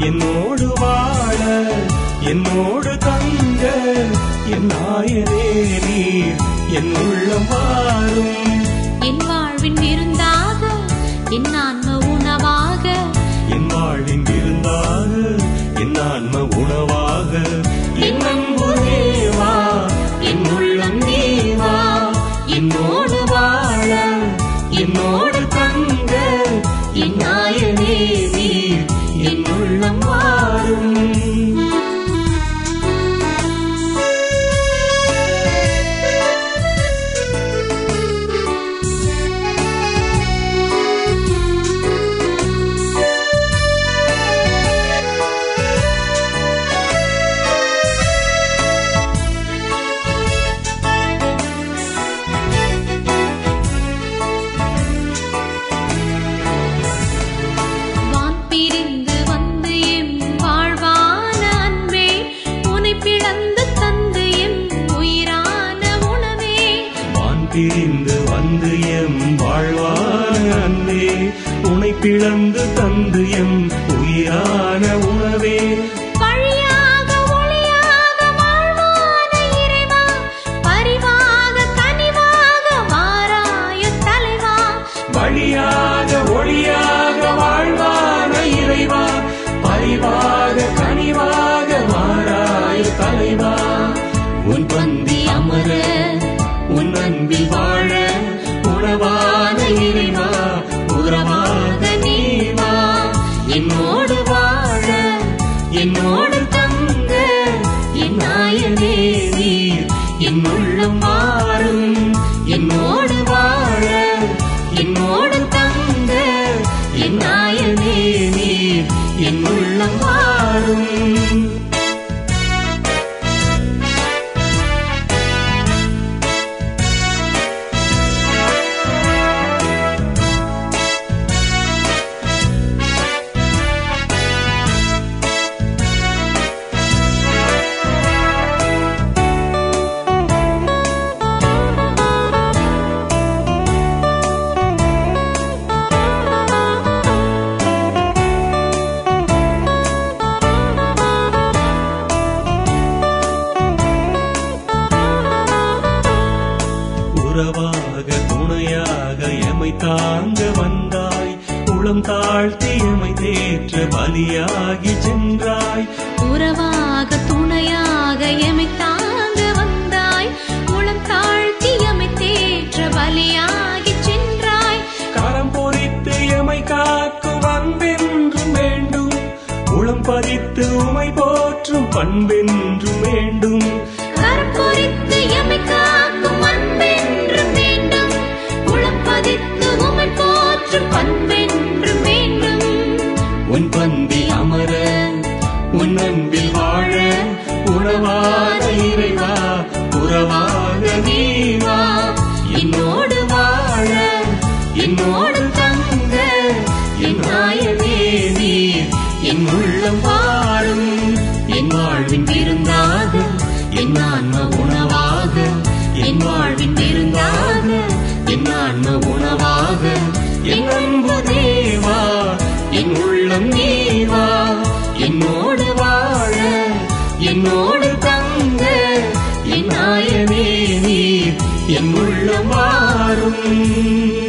என்னோடு வாழ என்னோடு தங்க என் நாயனே நீர் என் உள்ளம் வாரும் என் வாழ்வின் விருந்தாக என் ஆன்ம உணவாக என் வாழ்வின் விருந்தாக என் ஆன்ம உணவாக என் அன்பு தேவா என் உள்ளம் நீவா என்னோடு வாழ என்னோடு தங்க என் நாயனே நீர் என் உள்ளம் வாரும் வான் பிரிந்து வந்து எம் வாழ்வான அன்பே உனை பிளந்து தந்து எம் உயிரான உணவே வான் பிரிந்து வந்து எம் வாழ்வான அன்பே உனை பிளந்து தந்து எம் உயிரான உணவே வழியாக ஒளியாக வாழ்வான இறைவா பரிவாக கனிவாக மாறாய தலைவா வழியாக ஒளியாக வாழ்வான இறைவா பரிவாக கனிவாக மாறாய தலைவா உன் பந்தி அமர உன் அன்பில் வாழ உணவான இறைவா உறவாக நீவா என்னோடு வாழ என்னோடு தங்க என் நாயனே நீர் என் உள்ளம் மாறும் என்னோடு வாழ என்னோடு தங்க என் நாயனே நீர் என் உள்ளம் வாழும் உறவாக துணையாக எமை தாங்க வந்தாய் உளம் தாழ்த்தி எமை தேற்ற பலியாகி சென்றாய் உறவாக துணையாக எமை தாங்க வந்தாய் உளம் தாழ்த்தி எமை தேற்ற பலியாகி சென்றாய் கரம் பொறித்து எமை காக்கும் அன்பென்றும் வேண்டும் உளம் பதித்து உமை போற்றும் பண்பென்றும் வேண்டும் கரம் பொறித்து எமை காக்கும் அன்பென்றும் வேண்டும் உளம் பதித்து உமை போற்றும் பண்பென்றும் வேண்டும் உன் பந்தி அமர உன் அன்பில் வாழ உணவான இறைவா உறவாக நீவா என்னோடு வாழ என்னோடு தங்க என் நாயனே நீர் என் உள்ளம் வாழும் என் வாழ்வின் விருந்தாக என் ஆன்ம உணவாக என் வாழ்வின் விருந்தாக என் ஆன்ம உணவாக என் அன்பு தேவா என் உள்ளம் நீவா என்னோடு வாழ என்னோடு தங்க என் நாயனே நீர் என் உள்ளம் வாரும்